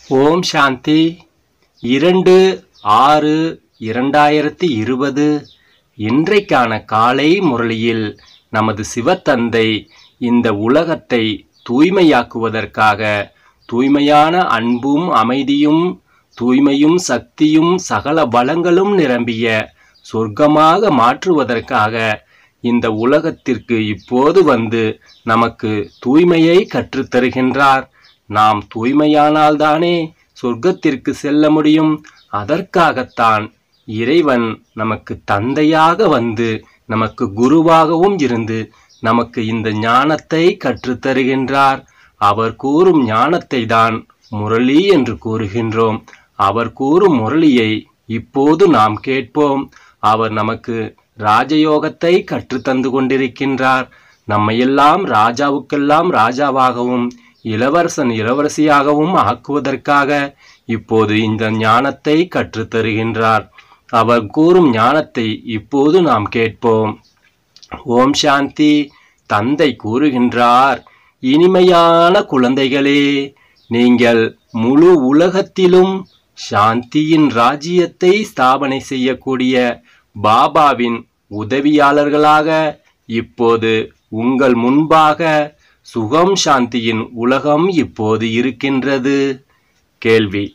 ஓம் சாந்தி இரண்டு ஆறு இரண்டாயிரத்தி இருபது இன்றைக்கான காலை முரளியில் நமது சிவத்தந்தை இந்த உலகத்தை தூய்மையாக்குவதற்காக தூய்மையான அன்பும் அமைதியும் தூய்மையும் சக்தியும் சகல வளங்களும் நிரம்பிய சொர்க்கமாக மாற்றுவதற்காக இந்த உலகத்திற்கு இப்போது வந்து நமக்கு தூய்மையை கற்றுத்தருகின்றார் நாம் தூய்மையானால்தானே சொர்க்கத்திற்கு செல்ல முடியும் அதற்காகத்தான் இறைவன் நமக்கு தந்தையாக வந்து நமக்கு குருவாகவும் இருந்து நமக்கு இந்த ஞானத்தை கற்றுத்தருகின்றார் அவர் கூறும் ஞானத்தை தான் முரளி என்று கூறுகின்றோம் அவர் கூறும் முரளியை இப்போது நாம் கேட்போம் அவர் நமக்கு ராஜயோகத்தை கற்றுத்தந்து கொண்டிருக்கின்றார் நம்மையெல்லாம் ராஜாவுக்கெல்லாம் ராஜாவாகவும் இளவரசன் இளவரசியாகவும் ஆக்குவதற்காக இப்போது இந்த ஞானத்தை கற்றுத்தருகின்றார் அவர் கூறும் ஞானத்தை இப்போது நாம் கேட்போம் ஓம் சாந்தி தந்தை கூறுகின்றார் இனிமையான குழந்தைகளே நீங்கள் முழு உலகத்திலும் சாந்தியின் ராஜ்யத்தை ஸ்தாபனை செய்யக்கூடிய பாபாவின் உதவியாளர்களாக இப்போது உங்கள் முன்பாக சுகம் சாந்தியின் உலகம் இப்போது இருக்கின்றது கேள்வி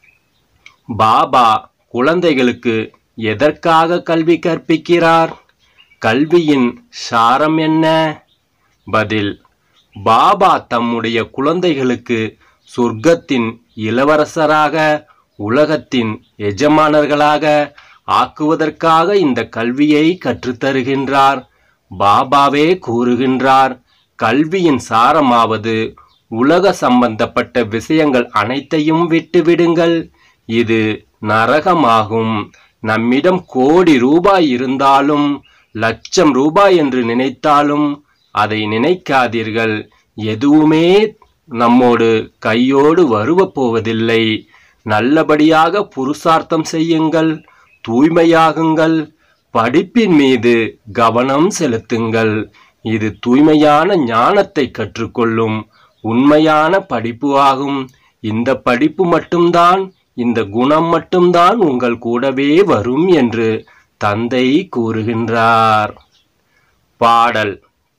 பாபா குழந்தைகளுக்கு எதற்காக கல்வி கற்பிக்கிறார் கல்வியின் சாரம் என்ன பதில் பாபா தம்முடைய குழந்தைகளுக்கு சொர்க்கத்தின் இளவரசராக உலகத்தின் எஜமானர்களாக ஆக்குவதற்காக இந்த கல்வியை கற்றுத்தருகின்றார் பாபாவே கூறுகின்றார் கல்வியின் சாரமாவது உலக சம்பந்தப்பட்ட விஷயங்கள் அனைத்தையும் விட்டுவிடுங்கள் இது நரகமாகும் நம்மிடம் கோடி ரூபாய் இருந்தாலும் லட்சம் ரூபாய் என்று நினைத்தாலும் அதை நினைக்காதீர்கள் எதுவுமே நம்மோடு கையோடு வருவ போவதில்லை நல்லபடியாக புருஷார்த்தம் செய்யுங்கள் தூய்மையாகுங்கள் படிப்பின் மீது கவனம் செலுத்துங்கள் இது தூய்மையான ஞானத்தை கற்றுக்கொள்ளும் உண்மையான படிப்பு ஆகும் இந்த படிப்பு மட்டும்தான் இந்த குணம் மட்டும்தான் உங்கள் கூடவே வரும் என்று தந்தை கூறுகின்றார் பாடல்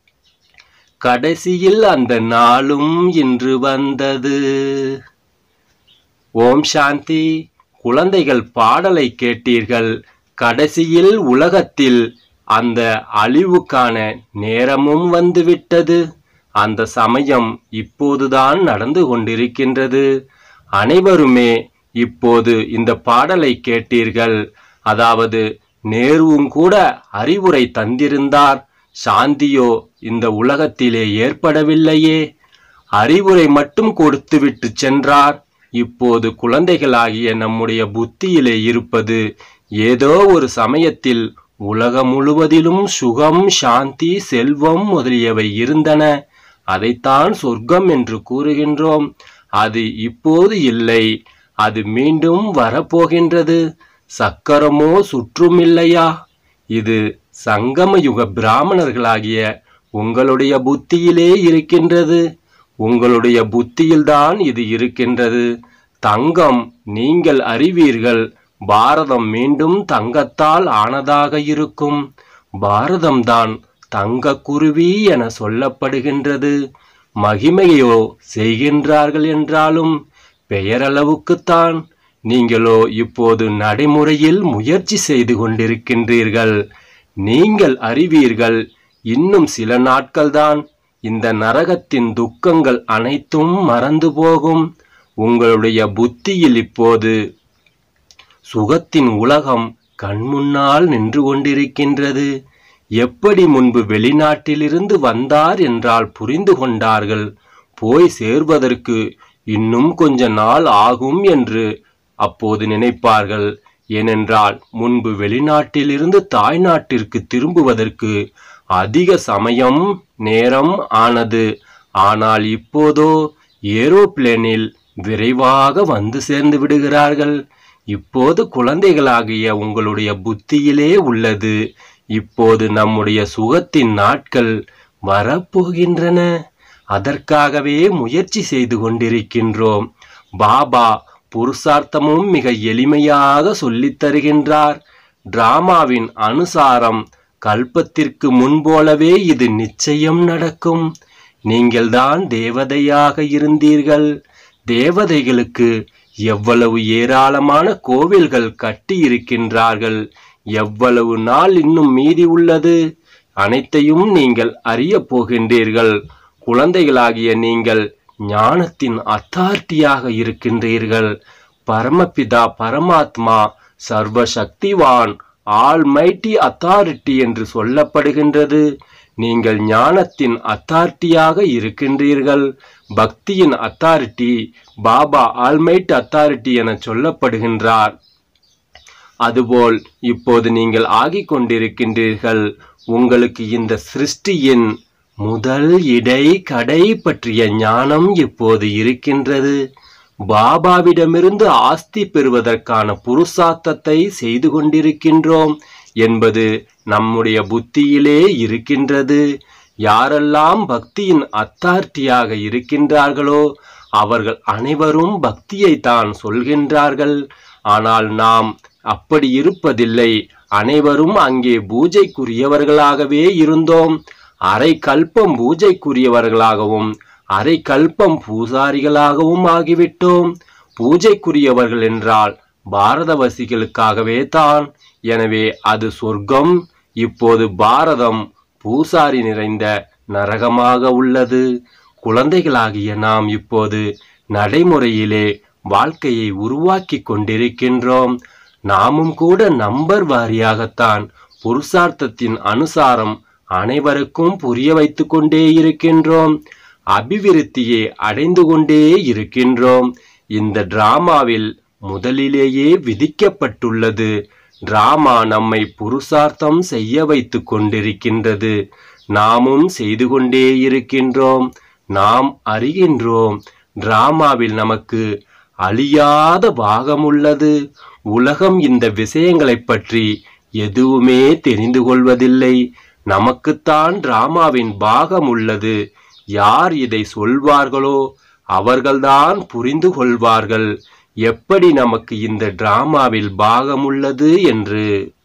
கடைசியில் அந்த நாளும் இன்று வந்தது ஓம் சாந்தி குழந்தைகள் பாடலை கேட்டீர்கள் கடைசியில் உலகத்தில் அந்த அழிவுக்கான நேரமும் வந்துவிட்டது அந்த சமயம் இப்போதுதான் நடந்து கொண்டிருக்கின்றது அனைவருமே இப்போது இந்த பாடலை கேட்டீர்கள் அதாவது நேருவும் கூட அறிவுரை தந்திருந்தார் சாந்தியோ இந்த உலகத்திலே ஏற்படவில்லையே அறிவுரை மட்டும் கொடுத்துவிட்டு சென்றார் இப்போது குழந்தைகளாகிய நம்முடைய புத்தியிலே இருப்பது ஏதோ ஒரு சமயத்தில் உலகம் முழுவதிலும் சுகம் சாந்தி செல்வம் முதலியவை இருந்தன அதைத்தான் சொர்க்கம் என்று கூறுகின்றோம் அது இப்போது இல்லை அது மீண்டும் வரப்போகின்றது சக்கரமோ சுற்றும் இல்லையா இது சங்கம யுக பிராமணர்களாகிய உங்களுடைய புத்தியிலே இருக்கின்றது உங்களுடைய புத்தியில்தான் இது இருக்கின்றது தங்கம் நீங்கள் அறிவீர்கள் பாரதம் மீண்டும் தங்கத்தால் ஆனதாக இருக்கும் பாரதம்தான் தங்க குருவி என சொல்லப்படுகின்றது மகிமையோ செய்கின்றார்கள் என்றாலும் பெயரளவுக்குத்தான் நீங்களோ இப்போது நடைமுறையில் முயற்சி செய்து கொண்டிருக்கின்றீர்கள் நீங்கள் அறிவீர்கள் இன்னும் சில நாட்கள்தான் இந்த நரகத்தின் துக்கங்கள் அனைத்தும் மறந்து போகும் உங்களுடைய புத்தியில் இப்போது சுகத்தின் உலகம் கண்முன்னால் நின்று கொண்டிருக்கின்றது எப்படி முன்பு வெளிநாட்டிலிருந்து வந்தார் என்றால் புரிந்து கொண்டார்கள் போய் சேர்வதற்கு இன்னும் கொஞ்ச நாள் ஆகும் என்று அப்போது நினைப்பார்கள் ஏனென்றால் முன்பு வெளிநாட்டிலிருந்து தாய்நாட்டிற்கு திரும்புவதற்கு அதிக சமயம் நேரம் ஆனது ஆனால் இப்போதோ ஏரோப்ளேனில் விரைவாக வந்து சேர்ந்து விடுகிறார்கள் இப்போது குழந்தைகளாகிய உங்களுடைய புத்தியிலே உள்ளது இப்போது நம்முடைய சுகத்தின் நாட்கள் வரப்போகின்றன அதற்காகவே முயற்சி செய்து கொண்டிருக்கின்றோம் பாபா புருஷார்த்தமும் மிக எளிமையாக சொல்லித் தருகின்றார் டிராமாவின் அனுசாரம் கல்பத்திற்கு முன்போலவே இது நிச்சயம் நடக்கும் நீங்கள்தான் தேவதையாக இருந்தீர்கள் தேவதைகளுக்கு எவ்வளவு ஏராளமான கோவில்கள் கட்டி இருக்கின்றார்கள் எவ்வளவு நாள் இன்னும் மீதி உள்ளது அனைத்தையும் நீங்கள் அறியப் போகின்றீர்கள் குழந்தைகளாகிய நீங்கள் ஞானத்தின் அத்தாரிட்டியாக இருக்கின்றீர்கள் பரமபிதா பரமாத்மா சர்வ சக்திவான் ஆல்மைட்டி அத்தாரிட்டி என்று சொல்லப்படுகின்றது நீங்கள் ஞானத்தின் அத்தாரிட்டியாக இருக்கின்றீர்கள் பக்தியின் அத்தாரிட்டி பாபா ஆல்மைட் அத்தாரிட்டி என சொல்லப்படுகின்றார் அதுபோல் இப்போது நீங்கள் ஆகிக் கொண்டிருக்கின்றீர்கள் உங்களுக்கு இந்த சிருஷ்டியின் முதல் இடை கடை பற்றிய ஞானம் இப்போது இருக்கின்றது பாபாவிடமிருந்து ஆஸ்தி பெறுவதற்கான புருஷார்த்தத்தை செய்து கொண்டிருக்கின்றோம் என்பது நம்முடைய புத்தியிலே இருக்கின்றது யாரெல்லாம் பக்தியின் அத்தார்த்தியாக இருக்கின்றார்களோ அவர்கள் அனைவரும் பக்தியை தான் சொல்கின்றார்கள் ஆனால் நாம் அப்படி இருப்பதில்லை அனைவரும் அங்கே பூஜைக்குரியவர்களாகவே இருந்தோம் அரை கல்பம் பூஜைக்குரியவர்களாகவும் அரை கல்பம் பூசாரிகளாகவும் ஆகிவிட்டோம் பூஜைக்குரியவர்கள் என்றால் பாரதவசிகளுக்காகவே தான் எனவே அது சொர்க்கம் இப்போது பாரதம் பூசாரி நிறைந்த நரகமாக உள்ளது குழந்தைகளாகிய நாம் இப்போது நடைமுறையிலே வாழ்க்கையை உருவாக்கி கொண்டிருக்கின்றோம் நாமும் கூட நம்பர் வாரியாகத்தான் புருஷார்த்தத்தின் அனுசாரம் அனைவருக்கும் புரிய வைத்துக் கொண்டே இருக்கின்றோம் அபிவிருத்தியை அடைந்து கொண்டே இருக்கின்றோம் இந்த டிராமாவில் முதலிலேயே விதிக்கப்பட்டுள்ளது டிராமா நம்மை புருஷார்த்தம் செய்ய வைத்துக் கொண்டிருக்கின்றது நாமும் செய்து கொண்டே இருக்கின்றோம் நாம் அறிகின்றோம் டிராமாவில் நமக்கு அழியாத பாகம் உள்ளது உலகம் இந்த விஷயங்களைப் பற்றி எதுவுமே தெரிந்து கொள்வதில்லை நமக்குத்தான் டிராமாவின் பாகம் உள்ளது யார் இதை சொல்வார்களோ அவர்கள்தான் புரிந்து கொள்வார்கள் எப்படி நமக்கு இந்த டிராமாவில் பாகம் உள்ளது என்று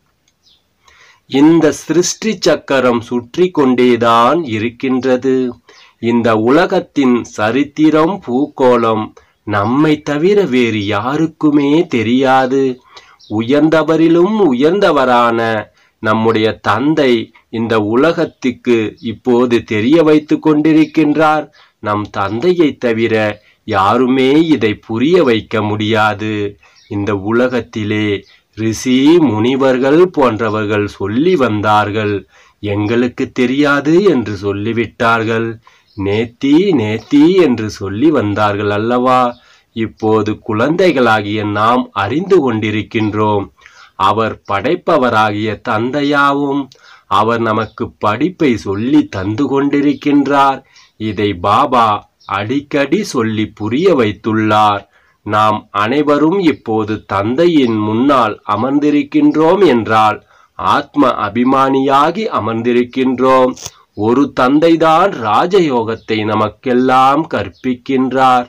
இந்த சிருஷ்டி சக்கரம் சுற்றி கொண்டேதான் இருக்கின்றது இந்த உலகத்தின் சரித்திரம் பூகோளம் நம்மை தவிர வேறு யாருக்குமே தெரியாது உயர்ந்தவரிலும் உயர்ந்தவரான நம்முடைய தந்தை இந்த உலகத்துக்கு இப்போது தெரிய வைத்துக் கொண்டிருக்கின்றார் நம் தந்தையை தவிர யாருமே இதை புரிய வைக்க முடியாது இந்த உலகத்திலே ரிஷி முனிவர்கள் போன்றவர்கள் சொல்லி வந்தார்கள் எங்களுக்கு தெரியாது என்று சொல்லிவிட்டார்கள் நேத்தி நேத்தி என்று சொல்லி வந்தார்கள் அல்லவா இப்போது குழந்தைகளாகிய நாம் அறிந்து கொண்டிருக்கின்றோம் அவர் படைப்பவராகிய தந்தையாவும் அவர் நமக்கு படிப்பை சொல்லி தந்து கொண்டிருக்கின்றார் இதை பாபா அடிக்கடி சொல்லி புரிய வைத்துள்ளார் நாம் அனைவரும் இப்போது தந்தையின் முன்னால் அமர்ந்திருக்கின்றோம் என்றால் ஆத்ம அபிமானியாகி அமர்ந்திருக்கின்றோம் ஒரு தந்தைதான் ராஜயோகத்தை நமக்கெல்லாம் கற்பிக்கின்றார்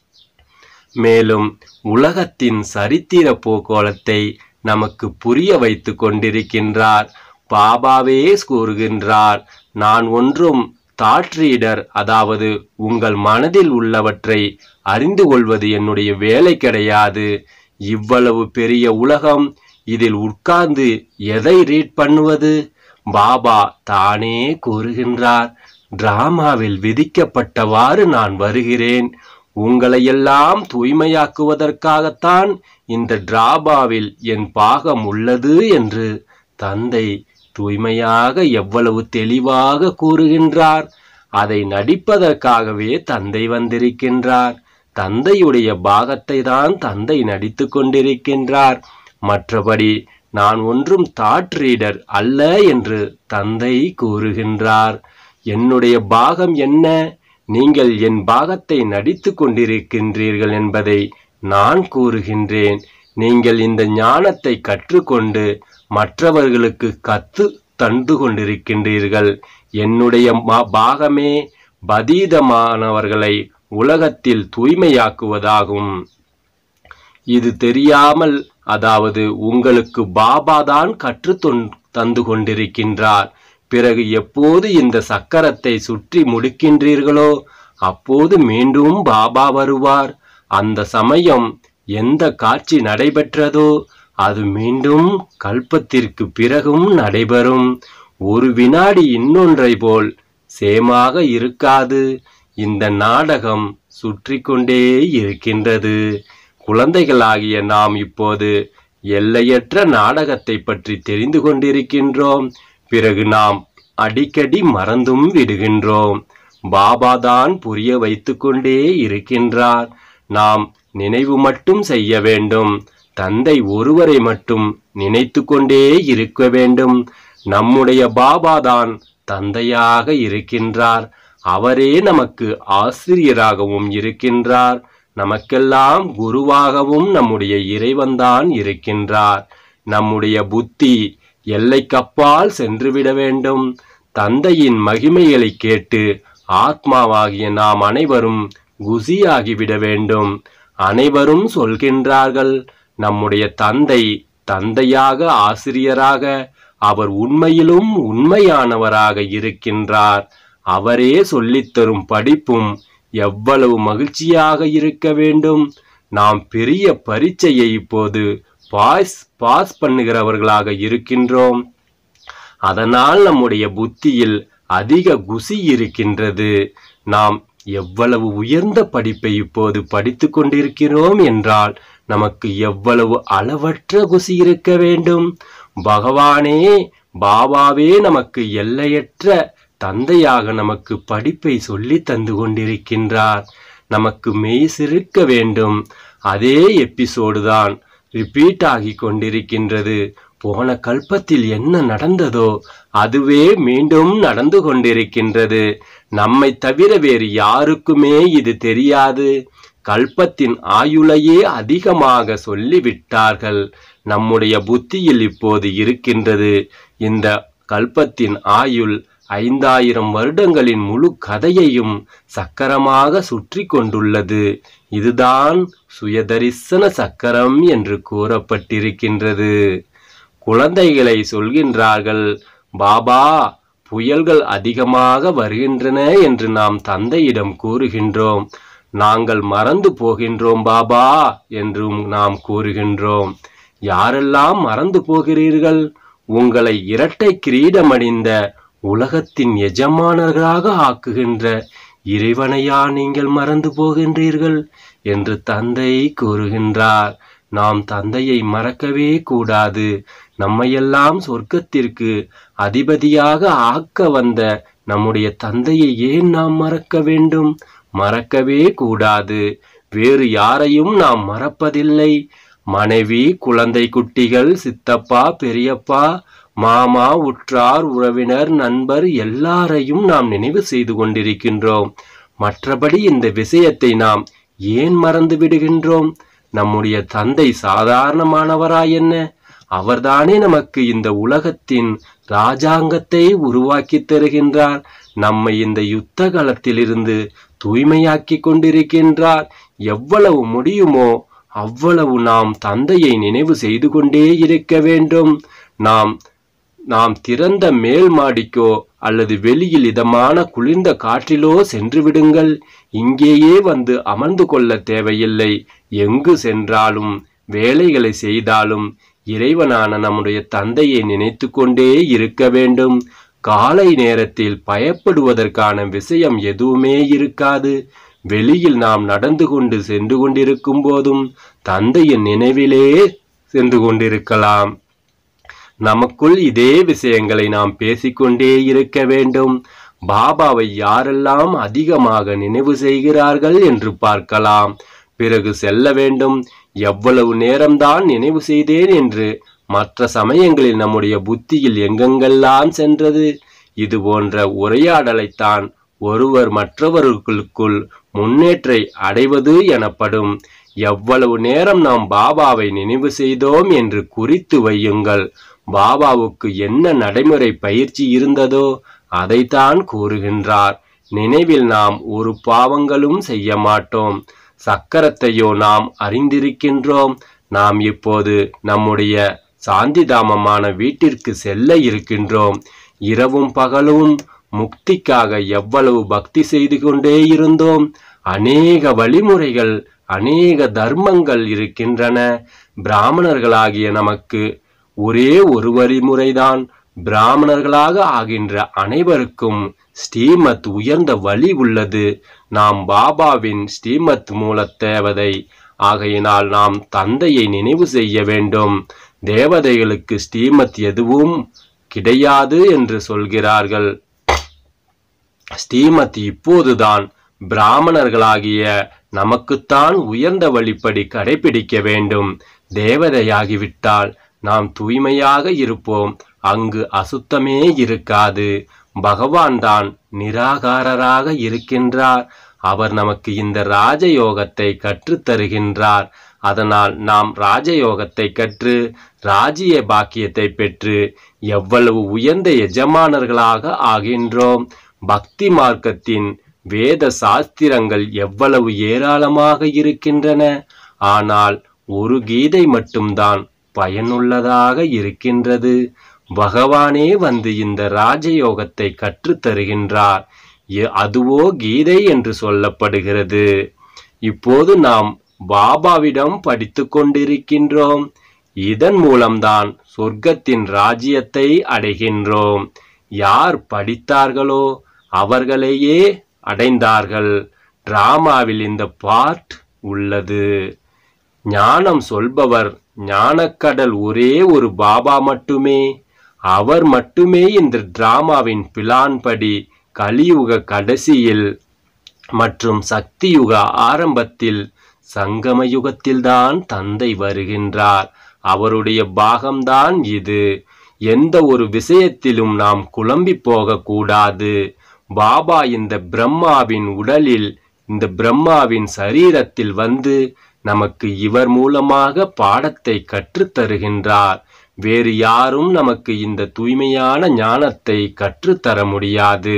மேலும் உலகத்தின் சரித்திர போக்கோளத்தை நமக்கு புரிய வைத்துக் கொண்டிருக்கின்றார் பாபாவே கூறுகின்றார் நான் ஒன்றும் தாட் ரீடர் அதாவது உங்கள் மனதில் உள்ளவற்றை அறிந்து கொள்வது என்னுடைய வேலை கிடையாது இவ்வளவு பெரிய உலகம் இதில் உட்கார்ந்து எதை ரீட் பண்ணுவது பாபா தானே கூறுகின்றார் டிராமாவில் விதிக்கப்பட்டவாறு நான் வருகிறேன் உங்களையெல்லாம் தூய்மையாக்குவதற்காகத்தான் இந்த டிராபாவில் என் பாகம் உள்ளது என்று தந்தை தூய்மையாக எவ்வளவு தெளிவாக கூறுகின்றார் அதை நடிப்பதற்காகவே தந்தை வந்திருக்கின்றார் தந்தையுடைய பாகத்தை தான் தந்தை நடித்து கொண்டிருக்கின்றார் மற்றபடி நான் ஒன்றும் தாட் ரீடர் அல்ல என்று தந்தை கூறுகின்றார் என்னுடைய பாகம் என்ன நீங்கள் என் பாகத்தை நடித்து கொண்டிருக்கின்றீர்கள் என்பதை நான் கூறுகின்றேன் நீங்கள் இந்த ஞானத்தை கற்றுக்கொண்டு மற்றவர்களுக்கு கத்து தந்து கொண்டிருக்கின்றீர்கள் என்னுடைய மா- பாகமே பதீதமானவர்களை உலகத்தில் தூய்மையாக்குவதாகும் இது தெரியாமல் அதாவது உங்களுக்கு பாபா தான் கற்று தந்து கொண்டிருக்கின்றார் பிறகு எப்போது இந்த சக்கரத்தை சுற்றி முடிக்கின்றீர்களோ அப்போது மீண்டும் பாபா வருவார் அந்த சமயம் எந்த காட்சி நடைபெற்றதோ அது மீண்டும் கல்பத்திற்கு பிறகும் நடைபெறும் ஒரு வினாடி இன்னொன்றை போல் சேமாக இருக்காது இந்த நாடகம் சுற்றி கொண்டே இருக்கின்றது குழந்தைகளாகிய நாம் இப்போது எல்லையற்ற நாடகத்தை பற்றி தெரிந்து கொண்டிருக்கின்றோம் பிறகு நாம் அடிக்கடி மறந்தும் விடுகின்றோம் பாபாதான் புரிய வைத்துக்கொண்டே இருக்கின்றார் நாம் நினைவு மட்டும் செய்ய வேண்டும் தந்தை ஒருவரை மட்டும் நினைத்து கொண்டே இருக்க வேண்டும் நம்முடைய பாபாதான் தந்தையாக இருக்கின்றார் அவரே நமக்கு ஆசிரியராகவும் இருக்கின்றார் நமக்கெல்லாம் குருவாகவும் நம்முடைய இறைவன்தான் இருக்கின்றார் நம்முடைய புத்தி எல்லைக்கப்பால் சென்றுவிட வேண்டும் தந்தையின் மகிமைகளை கேட்டு ஆத்மாவாகிய நாம் அனைவரும் குசியாகிவிட வேண்டும் அனைவரும் சொல்கின்றார்கள் நம்முடைய தந்தை தந்தையாக ஆசிரியராக அவர் உண்மையிலும் உண்மையானவராக இருக்கின்றார் அவரே சொல்லித்தரும் படிப்பும் எவ்வளவு மகிழ்ச்சியாக இருக்க வேண்டும் நாம் பெரிய பரீட்சையை இப்போது பாஸ் பாஸ் பண்ணுகிறவர்களாக இருக்கின்றோம் அதனால் நம்முடைய புத்தியில் அதிக குசி இருக்கின்றது நாம் எவ்வளவு உயர்ந்த படிப்பை இப்போது படித்து கொண்டிருக்கிறோம் என்றால் நமக்கு எவ்வளவு அளவற்ற குசி இருக்க வேண்டும் பகவானே பாபாவே நமக்கு எல்லையற்ற தந்தையாக நமக்கு படிப்பை சொல்லி தந்து கொண்டிருக்கின்றார் நமக்கு மெய் சிறுக்க வேண்டும் அதே எபிசோடு தான் ரிப்பீட் ஆகி கொண்டிருக்கின்றது போன கல்பத்தில் என்ன நடந்ததோ அதுவே மீண்டும் நடந்து கொண்டிருக்கின்றது நம்மை தவிர வேறு யாருக்குமே இது தெரியாது கல்பத்தின் ஆயுளையே அதிகமாக சொல்லிவிட்டார்கள் நம்முடைய புத்தியில் இப்போது இருக்கின்றது இந்த கல்பத்தின் ஆயுள் ஐந்தாயிரம் வருடங்களின் முழு கதையையும் சக்கரமாக சுற்றி கொண்டுள்ளது இதுதான் சுயதரிசன சக்கரம் என்று கூறப்பட்டிருக்கின்றது குழந்தைகளை சொல்கின்றார்கள் பாபா புயல்கள் அதிகமாக வருகின்றன என்று நாம் தந்தையிடம் கூறுகின்றோம் நாங்கள் மறந்து போகின்றோம் பாபா என்றும் நாம் கூறுகின்றோம் யாரெல்லாம் மறந்து போகிறீர்கள் உங்களை இரட்டை கிரீடமணிந்த உலகத்தின் எஜமானர்களாக ஆக்குகின்ற இறைவனையா நீங்கள் மறந்து போகின்றீர்கள் என்று தந்தை கூறுகின்றார் நாம் தந்தையை மறக்கவே கூடாது நம்மையெல்லாம் சொர்க்கத்திற்கு அதிபதியாக ஆக்க வந்த நம்முடைய தந்தையை ஏன் நாம் மறக்க வேண்டும் மறக்கவே கூடாது வேறு யாரையும் நாம் மறப்பதில்லை மனைவி குழந்தை குட்டிகள் சித்தப்பா பெரியப்பா மாமா உற்றார் உறவினர் நண்பர் எல்லாரையும் நாம் நினைவு செய்து கொண்டிருக்கின்றோம் மற்றபடி இந்த விஷயத்தை நாம் ஏன் மறந்து விடுகின்றோம் நம்முடைய தந்தை சாதாரணமானவரா என்ன அவர்தானே நமக்கு இந்த உலகத்தின் ராஜாங்கத்தை உருவாக்கி தருகின்றார் நம்மை இந்த யுத்த களத்திலிருந்து தூய்மையாக்கி கொண்டிருக்கின்றார் எவ்வளவு முடியுமோ அவ்வளவு நாம் தந்தையை நினைவு செய்து கொண்டே இருக்க வேண்டும் நாம் நாம் திறந்த மேல் மாடிக்கோ அல்லது வெளியில் இதமான குளிர்ந்த காற்றிலோ சென்று விடுங்கள் இங்கேயே வந்து அமர்ந்து கொள்ள தேவையில்லை எங்கு சென்றாலும் வேலைகளை செய்தாலும் இறைவனான நம்முடைய தந்தையை நினைத்து கொண்டே இருக்க வேண்டும் காலை நேரத்தில் பயப்படுவதற்கான விஷயம் எதுவுமே இருக்காது வெளியில் நாம் நடந்து கொண்டு சென்று கொண்டிருக்கும் போதும் தந்தையின் நினைவிலே சென்று கொண்டிருக்கலாம் நமக்குள் இதே விஷயங்களை நாம் பேசிக்கொண்டே இருக்க வேண்டும் பாபாவை யாரெல்லாம் அதிகமாக நினைவு செய்கிறார்கள் என்று பார்க்கலாம் பிறகு செல்ல வேண்டும் எவ்வளவு நேரம்தான் நினைவு செய்தேன் என்று மற்ற சமயங்களில் நம்முடைய புத்தியில் எங்கெங்கெல்லாம் சென்றது இது போன்ற உரையாடலைத்தான் ஒருவர் மற்றவர்களுக்குள் முன்னேற்றை அடைவது எனப்படும் எவ்வளவு நேரம் நாம் பாபாவை நினைவு செய்தோம் என்று குறித்து வையுங்கள் பாபாவுக்கு என்ன நடைமுறை பயிற்சி இருந்ததோ அதைத்தான் கூறுகின்றார் நினைவில் நாம் ஒரு பாவங்களும் செய்ய மாட்டோம் சக்கரத்தையோ நாம் அறிந்திருக்கின்றோம் நாம் இப்போது நம்முடைய சாந்திதாமமான வீட்டிற்கு செல்ல இருக்கின்றோம் இரவும் பகலும் முக்திக்காக எவ்வளவு பக்தி செய்து கொண்டே இருந்தோம் அநேக வழிமுறைகள் அநேக தர்மங்கள் இருக்கின்றன பிராமணர்களாகிய நமக்கு ஒரே ஒரு வழிமுறைதான் பிராமணர்களாக ஆகின்ற அனைவருக்கும் ஸ்ரீமத் உயர்ந்த வழி உள்ளது நாம் பாபாவின் ஸ்ரீமத் மூல தேவதை ஆகையினால் நாம் தந்தையை நினைவு செய்ய வேண்டும் தேவதைகளுக்கு ஸ்ரீமத் எதுவும் கிடையாது என்று சொல்கிறார்கள் ஸ்ரீமத் இப்போதுதான் பிராமணர்களாகிய நமக்குத்தான் உயர்ந்த வழிப்படி கடைபிடிக்க வேண்டும் தேவதையாகிவிட்டால் நாம் தூய்மையாக இருப்போம் அங்கு அசுத்தமே இருக்காது பகவான் தான் நிராகாரராக இருக்கின்றார் அவர் நமக்கு இந்த ராஜயோகத்தை கற்றுத் தருகின்றார் அதனால் நாம் ராஜயோகத்தை கற்று ராஜ்ய பாக்கியத்தை பெற்று எவ்வளவு உயர்ந்த எஜமானர்களாக ஆகின்றோம் பக்தி மார்க்கத்தின் வேத சாஸ்திரங்கள் எவ்வளவு ஏராளமாக இருக்கின்றன ஆனால் ஒரு கீதை மட்டும்தான் பயனுள்ளதாக இருக்கின்றது பகவானே வந்து இந்த ராஜயோகத்தை கற்றுத் தருகின்றார் எ- அதுவோ கீதை என்று சொல்லப்படுகிறது இப்போது நாம் பாபாவிடம் படித்துக் கொண்டிருக்கின்றோம் இதன் மூலம்தான் சொர்க்கத்தின் ராஜ்யத்தை அடைகின்றோம் யார் படித்தார்களோ அவர்களையே அடைந்தார்கள் டிராமாவில் இந்த பார்ட் உள்ளது ஞானம் சொல்பவர் ஞானக்கடல் ஒரே ஒரு பாபா மட்டுமே அவர் மட்டுமே இந்த டிராமாவின் பிளான் படி கலியுக கடைசியில் மற்றும் சக்தியுக ஆரம்பத்தில் சங்கம யுகத்தில்தான் தந்தை வருகின்றார் அவருடைய பாகம்தான் இது எந்த ஒரு விஷயத்திலும் நாம் குழம்பி போகக்கூடாது பாபா இந்த பிரம்மாவின் உடலில் இந்த பிரம்மாவின் சரீரத்தில் வந்து நமக்கு இவர் மூலமாக பாடத்தை கற்றுத் தருகின்றார் வேறு யாரும் நமக்கு இந்த தூய்மையான ஞானத்தை கற்றுத்தர முடியாது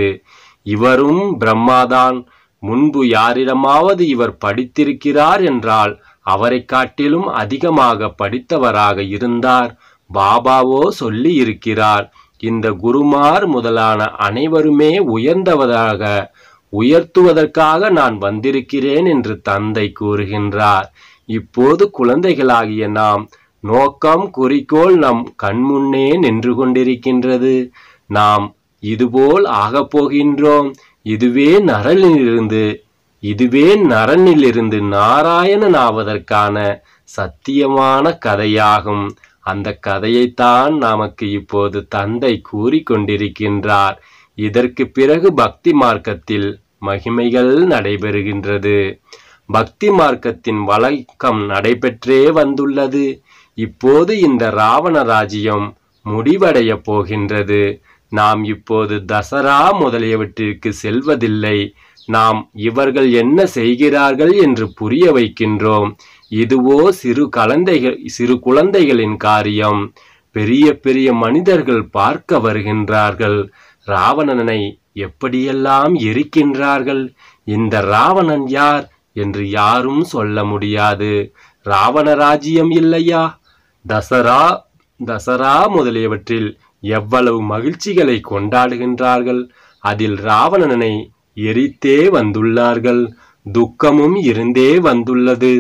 இவரும் பிரம்மாதான் முன்பு யாரிடமாவது இவர் படித்திருக்கிறார் என்றால் அவரைக் காட்டிலும் அதிகமாக படித்தவராக இருந்தார் பாபாவோ சொல்லி இருக்கிறார் இந்த குருமார் முதலான அனைவருமே உயர்ந்தவராக உயர்த்துவதற்காக நான் வந்திருக்கிறேன் என்று தந்தை கூறுகின்றார் இப்போது குழந்தைகளாகிய நாம் நோக்கம் குறிக்கோள் நம் கண்முன்னே நின்று கொண்டிருக்கின்றது நாம் இதுபோல் ஆகப் போகின்றோம் இதுவே நரனிலிருந்து இதுவே நரனிலிருந்து நாராயணன் ஆவதற்கான சத்தியமான கதையாகும் அந்த கதையைத்தான் நமக்கு இப்போது தந்தை கூறிக்கொண்டிருக்கின்றார் இதற்கு பிறகு பக்தி மார்க்கத்தில் மகிமைகள் நடைபெறுகின்றது பக்தி மார்க்கத்தின் வழக்கம் நடைபெற்றே வந்துள்ளது இப்போது இந்த ராவண ராஜ்யம் முடிவடைய போகின்றது நாம் இப்போது தசரா முதலியவற்றிற்கு செல்வதில்லை நாம் இவர்கள் என்ன செய்கிறார்கள் என்று புரிய வைக்கின்றோம் இதுவோ சிறு கலந்தைகள் சிறு குழந்தைகளின் காரியம் பெரிய பெரிய மனிதர்கள் பார்க்க வருகின்றார்கள் ராவணனை எப்படியெல்லாம் எரிக்கின்றார்கள் இந்த ராவணன் யார் என்று யாரும் சொல்ல முடியாது ராவண ராஜ்யம் இல்லையா தசரா தசரா முதலியவற்றில் எவ்வளவு மகிழ்ச்சிகளை கொண்டாடுகின்றார்கள் அதில் ராவணனை எரித்தே வந்துள்ளார்கள் துக்கமும் இருந்தே வந்துள்ளது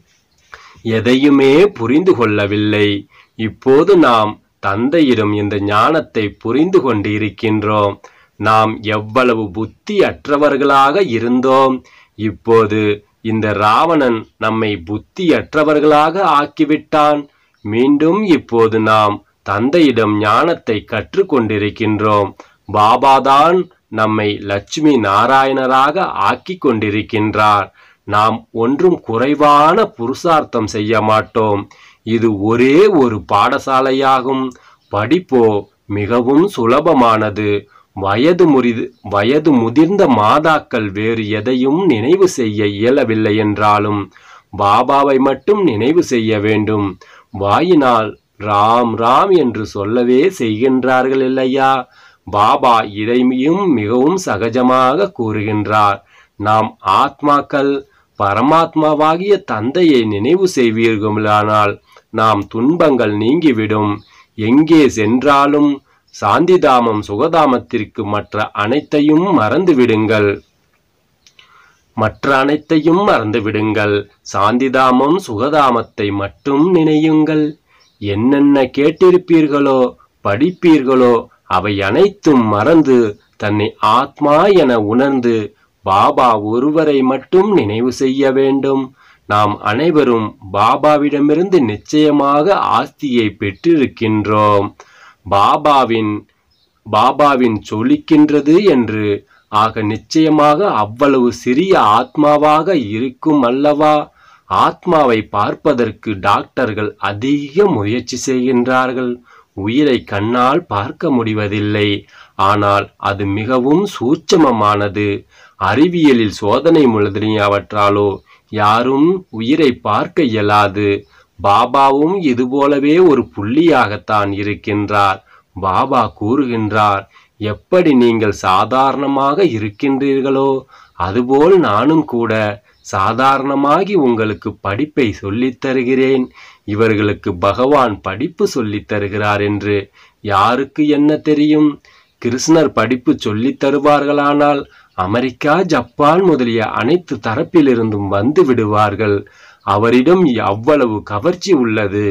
எதையுமே புரிந்து கொள்ளவில்லை இப்போது நாம் தந்தையிடம் இந்த ஞானத்தை புரிந்து கொண்டு இருக்கின்றோம் நாம் எவ்வளவு புத்தி அற்றவர்களாக இருந்தோம் இப்போது இந்த ராவணன் நம்மை புத்தியற்றவர்களாக ஆக்கிவிட்டான் மீண்டும் இப்போது நாம் தந்தையிடம் ஞானத்தை கற்றுக்கொண்டிருக்கின்றோம் பாபாதான் நம்மை லட்சுமி நாராயணராக ஆக்கிக் கொண்டிருக்கின்றார் நாம் ஒன்றும் குறைவான புருஷார்த்தம் செய்ய மாட்டோம் இது ஒரே ஒரு பாடசாலையாகும் படிப்போ மிகவும் சுலபமானது வயது முறிது வயது முதிர்ந்த மாதாக்கள் வேறு எதையும் நினைவு செய்ய இயலவில்லை என்றாலும் பாபாவை மட்டும் நினைவு செய்ய வேண்டும் வாயினால் ராம் ராம் என்று சொல்லவே செய்கின்றார்கள் இல்லையா பாபா இதையும் மிகவும் சகஜமாக கூறுகின்றார் நாம் ஆத்மாக்கள் பரமாத்மாவாகிய தந்தையை நினைவு செய்வீர்களானால் நாம் துன்பங்கள் நீங்கிவிடும் எங்கே சென்றாலும் சாந்திதாமம் சுகதாமத்திற்கு மற்ற அனைத்தையும் மறந்துவிடுங்கள் மற்ற அனைத்தையும் மறந்துவிடுங்கள் சாந்திதாமம் சுகதாமத்தை மட்டும் நினையுங்கள் என்னென்ன கேட்டிருப்பீர்களோ படிப்பீர்களோ அவை அனைத்தும் மறந்து தன்னை ஆத்மா என உணர்ந்து பாபா ஒருவரை மட்டும் நினைவு செய்ய வேண்டும் நாம் அனைவரும் பாபாவிடமிருந்து நிச்சயமாக ஆஸ்தியை பெற்றிருக்கின்றோம் பாபாவின் பாபாவின் சொல்லிக்கின்றது என்று ஆக நிச்சயமாக அவ்வளவு சிறிய ஆத்மாவாக இருக்கும் அல்லவா ஆத்மாவை பார்ப்பதற்கு டாக்டர்கள் அதிக முயற்சி செய்கின்றார்கள் உயிரை கண்ணால் பார்க்க முடிவதில்லை ஆனால் அது மிகவும் சூட்சமமானது அறிவியலில் சோதனை முதலியவற்றாலோ யாரும் உயிரை பார்க்க இயலாது பாபாவும் இதுபோலவே ஒரு புள்ளியாகத்தான் இருக்கின்றார் பாபா கூறுகின்றார் எப்படி நீங்கள் சாதாரணமாக இருக்கின்றீர்களோ அதுபோல் நானும் கூட சாதாரணமாகி உங்களுக்கு படிப்பை சொல்லித் தருகிறேன் இவர்களுக்கு பகவான் படிப்பு சொல்லித் தருகிறார் என்று யாருக்கு என்ன தெரியும் கிருஷ்ணர் படிப்பு சொல்லித் தருவார்களானால் அமெரிக்கா ஜப்பான் முதலிய அனைத்து தரப்பிலிருந்தும் வந்து விடுவார்கள் அவரிடம் அவ்வளவு கவர்ச்சி உள்ளது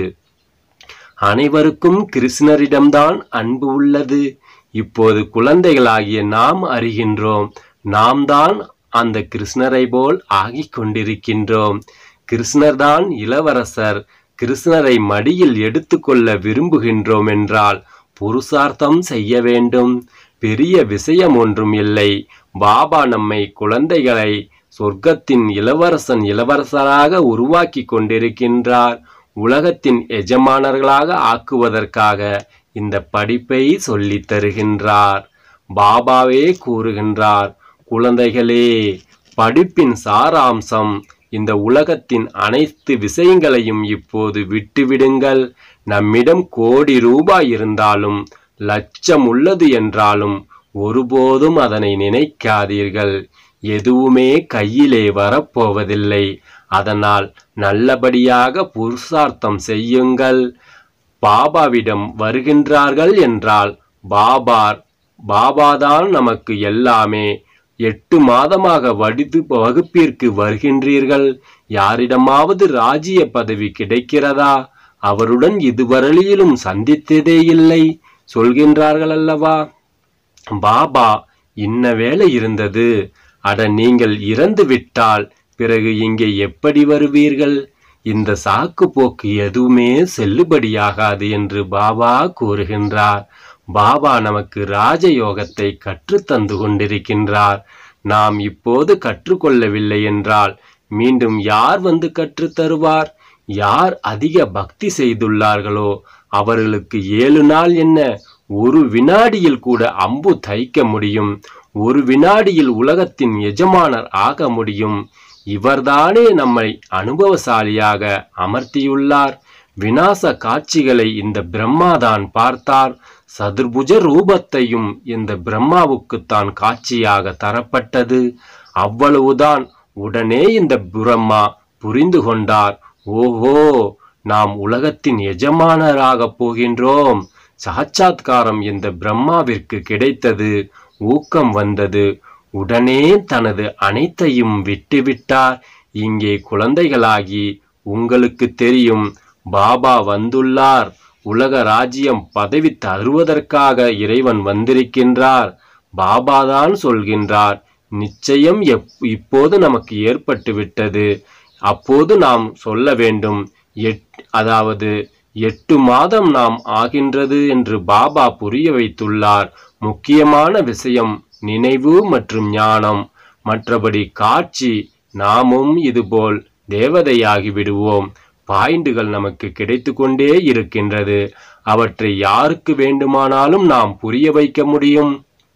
அனைவருக்கும் கிருஷ்ணரிடம்தான் அன்பு உள்ளது இப்போது குழந்தைகளாகிய நாம் அறிகின்றோம் நாம் தான் அந்த கிருஷ்ணரை போல் ஆகிக் கொண்டிருக்கின்றோம் கிருஷ்ணர்தான் இளவரசர் கிருஷ்ணரை மடியில் எடுத்துக்கொள்ள விரும்புகின்றோம் என்றால் புருஷார்த்தம் செய்ய வேண்டும் பெரிய விஷயம் ஒன்றும் இல்லை பாபா நம்மை குழந்தைகளை சொர்க்கத்தின் இளவரசன் இளவரசராக உருவாக்கி கொண்டிருக்கின்றார் உலகத்தின் எஜமானர்களாக ஆக்குவதற்காக இந்த படிப்பை சொல்லித் தருகின்றார் பாபாவே கூறுகின்றார் குழந்தைகளே படிப்பின் சாராம்சம் இந்த உலகத்தின் அனைத்து விஷயங்களையும் இப்போது விட்டுவிடுங்கள் நம்மிடம் கோடி ரூபாய் இருந்தாலும் லட்சம் உள்ளது என்றாலும் ஒருபோதும் அதனை நினைக்காதீர்கள் எதுவுமே கையிலே வரப்போவதில்லை அதனால் நல்லபடியாக புருஷார்த்தம் செய்யுங்கள் பாபாவிடம் வருகின்றார்கள் என்றால் பாபார் பாபாதான் நமக்கு எல்லாமே எட்டு மாதமாக வடிது வகுப்பிற்கு வருகின்றீர்கள் யாரிடமாவது ராஜ்ய பதவி கிடைக்கிறதா அவருடன் இதுவரையிலும் சந்தித்ததே இல்லை சொல்கின்றார்கள் அல்லவா பாபா இன்ன வேலை இருந்தது அட நீங்கள் இறந்து விட்டால் பிறகு இங்கே எப்படி வருவீர்கள் இந்த சாக்கு போக்கு எதுவுமே செல்லுபடியாகாது என்று பாபா கூறுகின்றார் பாபா நமக்கு ராஜயோகத்தை கற்றுத்தந்து கொண்டிருக்கின்றார் நாம் இப்போது கற்றுக்கொள்ளவில்லை என்றால் மீண்டும் யார் வந்து கற்றுத் தருவார் யார் அதிக பக்தி செய்துள்ளார்களோ அவர்களுக்கு ஏழு நாள் என்ன ஒரு வினாடியில் கூட அம்பு தைக்க முடியும் ஒரு வினாடியில் உலகத்தின் எஜமானர் ஆக முடியும் இவர்தானே நம்மை அனுபவசாலியாக அமர்த்தியுள்ளார் விநாச காட்சிகளை இந்த பிரம்மாதான் பார்த்தார் சதுர்புஜ ரூபத்தையும் இந்த பிரம்மாவுக்குத்தான் காட்சியாக தரப்பட்டது அவ்வளவுதான் உடனே இந்த பிரம்மா புரிந்து கொண்டார் ஓஹோ நாம் உலகத்தின் எஜமானராகப் போகின்றோம் சாட்சாத்காரம் இந்த பிரம்மாவிற்கு கிடைத்தது ஊக்கம் வந்தது உடனே தனது அனைத்தையும் விட்டுவிட்டார் இங்கே குழந்தைகளாகி உங்களுக்கு தெரியும் பாபா வந்துள்ளார் உலக ராஜ்யம் பதவி தருவதற்காக இறைவன் வந்திருக்கின்றார் பாபாதான் சொல்கின்றார் நிச்சயம் எப் இப்போது நமக்கு ஏற்பட்டு விட்டது அப்போது நாம் சொல்ல வேண்டும் எட் அதாவது எட்டு மாதம் நாம் ஆகின்றது என்று பாபா புரிய வைத்துள்ளார் முக்கியமான விஷயம் நினைவு மற்றும் ஞானம் மற்றபடி காட்சி நாமும் இதுபோல் தேவதையாகி விடுவோம் பாயிண்டுகள் நமக்கு கிடைத்து கொண்டே இருக்கின்றது அவற்றை யாருக்கு வேண்டுமானாலும் நாம் புரிய வைக்க முடியும்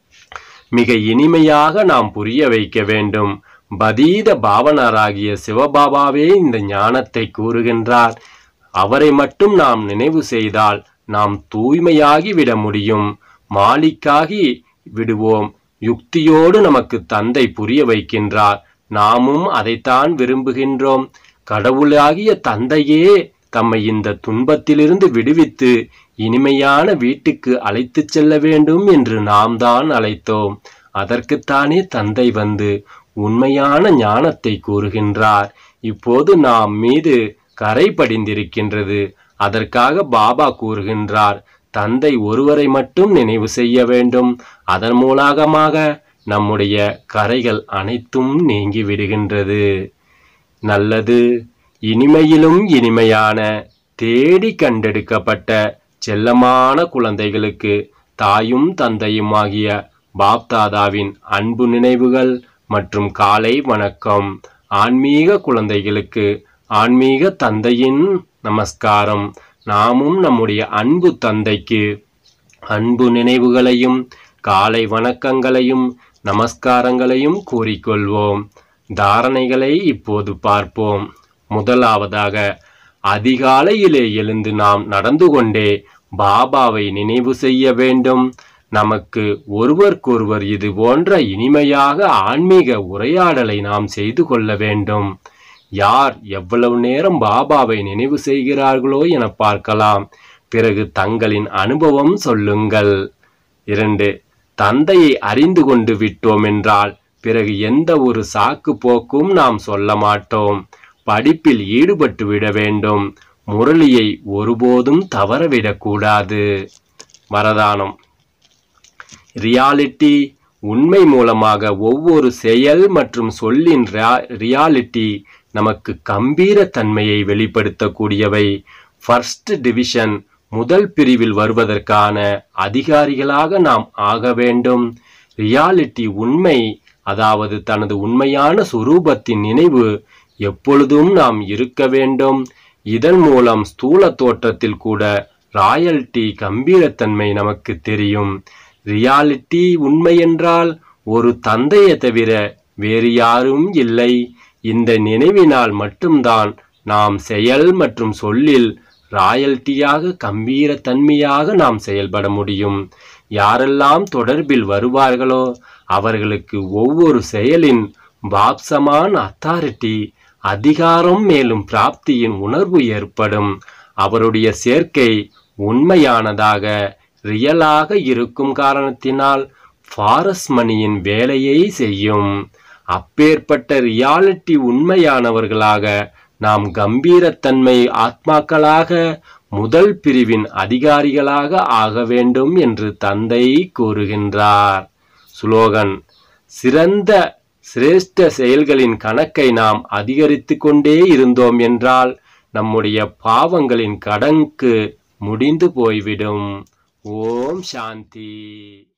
மிக இனிமையாக நாம் புரிய வைக்க வேண்டும் பதீத பாவனராகிய சிவபாபாவே இந்த ஞானத்தை கூறுகின்றார் அவரை மட்டும் நாம் நினைவு செய்தால் நாம் தூய்மையாகி விட முடியும் மாலிக்காகி விடுவோம் யுக்தியோடு நமக்கு தந்தை புரிய வைக்கின்றார் நாமும் அதைத்தான் விரும்புகின்றோம் கடவுளாகிய தந்தையே தம்மை இந்த துன்பத்திலிருந்து விடுவித்து இனிமையான வீட்டுக்கு அழைத்துச் செல்ல வேண்டும் என்று நாம் தான் அழைத்தோம் அதற்குத்தானே தந்தை வந்து உண்மையான ஞானத்தை கூறுகின்றார் இப்போது நாம் மீது கரை படிந்திருக்கின்றது அதற்காக பாபா கூறுகின்றார் தந்தை ஒருவரை மட்டும் நினைவு செய்ய வேண்டும் அதன் மூலமாக நம்முடைய கரைகள் அனைத்தும் நீங்கி விடுகின்றது நல்லது இனிமையிலும் இனிமையான தேடி கண்டெடுக்கப்பட்ட செல்லமான குழந்தைகளுக்கு தாயும் தந்தையும் ஆகிய பாப்தாதாவின் அன்பு நினைவுகள் மற்றும் காலை வணக்கம் ஆன்மீக குழந்தைகளுக்கு ஆன்மீக தந்தையின் நமஸ்காரம் நாமும் நம்முடைய அன்பு தந்தைக்கு அன்பு நினைவுகளையும் காலை வணக்கங்களையும் நமஸ்காரங்களையும் கூறிக்கொள்வோம் தாரணைகளை இப்போது பார்ப்போம் முதலாவதாக அதிகாலையிலே எழுந்து நாம் நடந்து கொண்டே பாபாவை நினைவு செய்ய வேண்டும் நமக்கு ஒருவருக்கொருவர் இது போன்ற இனிமையாக ஆன்மீக உரையாடலை நாம் செய்து கொள்ள வேண்டும் யார் எவ்வளவு நேரம் பாபாவை நினைவு செய்கிறார்களோ என பார்க்கலாம் பிறகு தங்களின் அனுபவம் சொல்லுங்கள் இரண்டு தந்தையை அறிந்து கொண்டு விட்டோம் என்றால் பிறகு எந்த ஒரு சாக்கு போக்கும் நாம் சொல்ல மாட்டோம் படிப்பில் ஈடுபட்டு விட வேண்டும் முரளியை ஒருபோதும் தவறவிடக்கூடாது வரதானம் ரியாலிட்டி உண்மை மூலமாக ஒவ்வொரு செயல் மற்றும் சொல்லின் ரியாலிட்டி நமக்கு கம்பீர தன்மையை வெளிப்படுத்தக்கூடியவை ஃபர்ஸ்ட் டிவிஷன் முதல் பிரிவில் வருவதற்கான அதிகாரிகளாக நாம் ஆக வேண்டும் ரியாலிட்டி உண்மை அதாவது தனது உண்மையான சுரூபத்தின் நினைவு எப்பொழுதும் நாம் இருக்க வேண்டும் இதன் மூலம் ஸ்தூல தோற்றத்தில் கூட ராயல்டி கம்பீரத்தன்மை நமக்கு தெரியும் ரியாலிட்டி உண்மை என்றால் ஒரு தந்தையை தவிர வேறு யாரும் இல்லை இந்த நினைவினால் மட்டும்தான் நாம் செயல் மற்றும் சொல்லில் ராயல்ட்டியாக கம்பீரத்தன்மையாக நாம் செயல்பட முடியும் யாரெல்லாம் தொடர்பில் வருவார்களோ அவர்களுக்கு ஒவ்வொரு செயலின் பாப்சமான அத்தாரிட்டி அதிகாரம் மேலும் பிராப்தியின் உணர்வு ஏற்படும் அவருடைய சேர்க்கை உண்மையானதாக ரியலாக இருக்கும் காரணத்தினால் ஃபாரஸ் மணியின் வேலையை செய்யும் அப்பேற்பட்ட ரியாலிட்டி உண்மையானவர்களாக நாம் கம்பீரத்தன்மை ஆத்மாக்களாக முதல் பிரிவின் அதிகாரிகளாக ஆக வேண்டும் என்று தந்தை கூறுகின்றார் சுலோகன் சிறந்த சிரேஷ்ட செயல்களின் கணக்கை நாம் அதிகரித்து கொண்டே இருந்தோம் என்றால் நம்முடைய பாவங்களின் கடனுக்கு முடிந்து போய்விடும் ஓம் சாந்தி